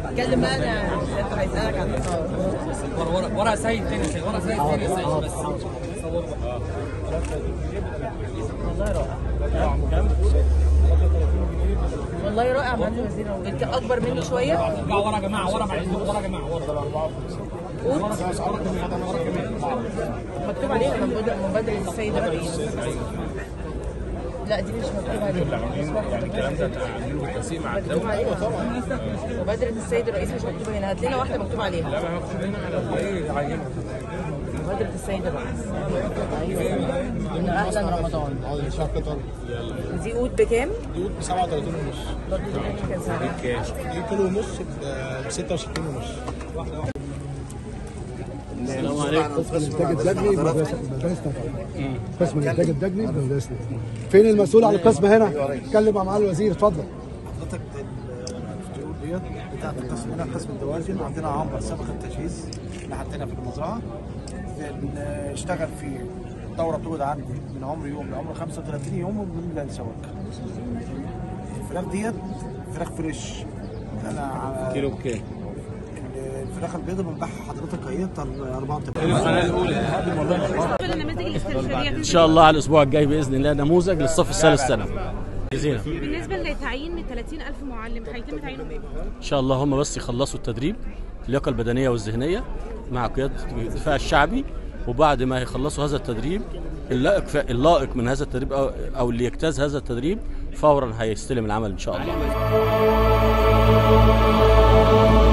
اتكلم بقى انا انت هيسالك عن التصور ورا ورا ورا سيد تاني سيد ورا سيد تاني سيد بس صور بقى والله رائع والله رائع معالي الوزير انت اكبر مني شويه ارجعوا ورا يا جماعه ورا بعد اذنكم ورا يا جماعه ورا قوت مكتوب عليها مبادرة مبادرة السيد الرئيس لا دي مش مكتوب عليها الكلام ده عاملينه بالتنسيق مع مكتوب عليها مبادرة السيد الرئيس مش مكتوبة هنا هات لنا واحدة مكتوب عليها مبادرة السيد الرئيس إن أهلا رمضان اه شهر قطر دي قوت بكام؟ دي ب 37 ونص برضه دي كان سعرها دي كيلو ونص ب 66 ونص السلام عليكم قسم الانتاج الدجني بمدرسه مدرستنا قسم الانتاج الدجني بمدرستنا فين المسؤول عن القسم هنا؟ اتكلم مع معالي الوزير اتفضل حضرتك الفتور ديت بتاعت القسم هنا قسم الدواجن عندنا عنبر سبق التجهيز اللي عندنا في المزرعه بنشتغل في الدوره بتقعد عندي من عمر يوم لعمر 35 يوم وبنبدا نسوق الفراخ ديت فراخ فريش انا كيلو بكام؟ الفراخ البيضاء بنبيعها حضرتك اهيت 84 القناه الاولى النماذج الاسترشادية ان شاء الله على الاسبوع الجاي باذن الله نموذج للصف الثالث سنه جزيلا بالنسبة لتعيين 30000 معلم هيتم تعيينهم ايه؟ ان شاء الله هم بس يخلصوا التدريب اللياقه البدنيه والذهنيه مع قياده الدفاع الشعبي وبعد ما يخلصوا هذا التدريب اللائق ف... اللائق من هذا التدريب او, أو اللي يجتاز هذا التدريب فورا هيستلم العمل ان شاء الله